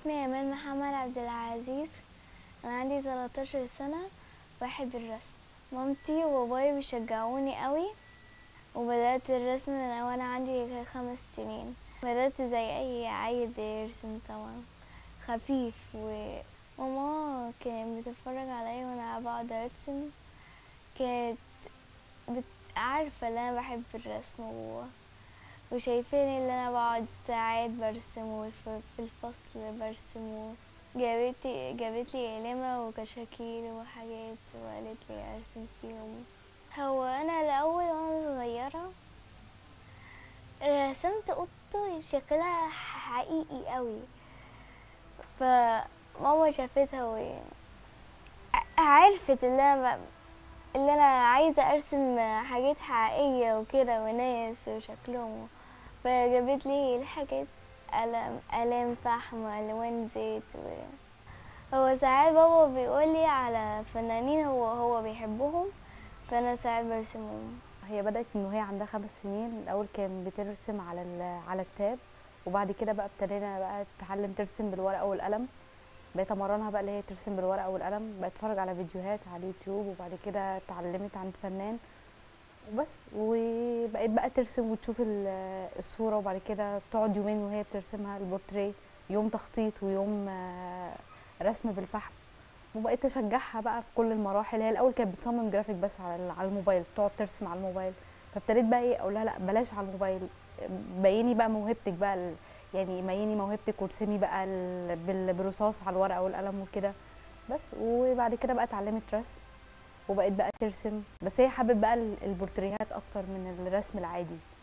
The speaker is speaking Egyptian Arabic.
اسمي ايمان محمد عبد العزيز انا عندي 13 سنه بحب الرسم مامتي وبابايا بيشجعوني قوي وبدات الرسم من وانا عندي خمس سنين بدات زي اي عيل بيرسم طبعا خفيف وماما كانت بتتفرج عليا وانا بقعد ارسم كانت بت... عارفه ان انا بحب الرسم و... وشايفاني ان انا بقعد ساعات برسم وفي في الفصل برسم و... جابت جابت لي قلمة وكشاكيل وحاجات وقالت لي ارسم فيهم هو انا الاول وانا صغيره رسمت قطه شكلها حقيقي قوي فماما شافتها و عرفت اللي انا ب... اللي انا عايزه ارسم حاجات حقيقيه وكده وناس وشكلهم فجابت لي الحاجات قلم قلم فحم والوان زيت و... هو ساعات بابا بيقول لي على فنانين هو هو بيحبهم فانا ساعات برسمهم هي بدات من وهي عندها خمس سنين الاول كان بترسم على ال- على التاب وبعد كده بقى ابتدينا بقى تتعلم ترسم بالورقه والقلم بقيت امرنها بقى اللي هي ترسم بالورقه والقلم بقت اتفرج على فيديوهات على اليوتيوب وبعد كده اتعلمت عند فنان وبس وبقيت بقى ترسم وتشوف ال- الصوره وبعد كده تقعد يومين وهي بترسمها البورتريه يوم تخطيط ويوم آه، رسم بالفحم وبقيت اشجعها بقى في كل المراحل هي الاول كانت بتصمم جرافيك بس على على الموبايل تقعد ترسم على الموبايل فابتديت بقى ايه اقول لها لا بلاش على الموبايل بيني بقى موهبتك بقى ال- يعني ميني موهبتك وارسمي بقى ال- بال- بالرصاص على الورقه والقلم وكده بس وبعد كده بقى اتعلمت رسم وبقيت بقى ترسم بس هي حابب بقى ال- البورتريهات اكتر من الرسم العادي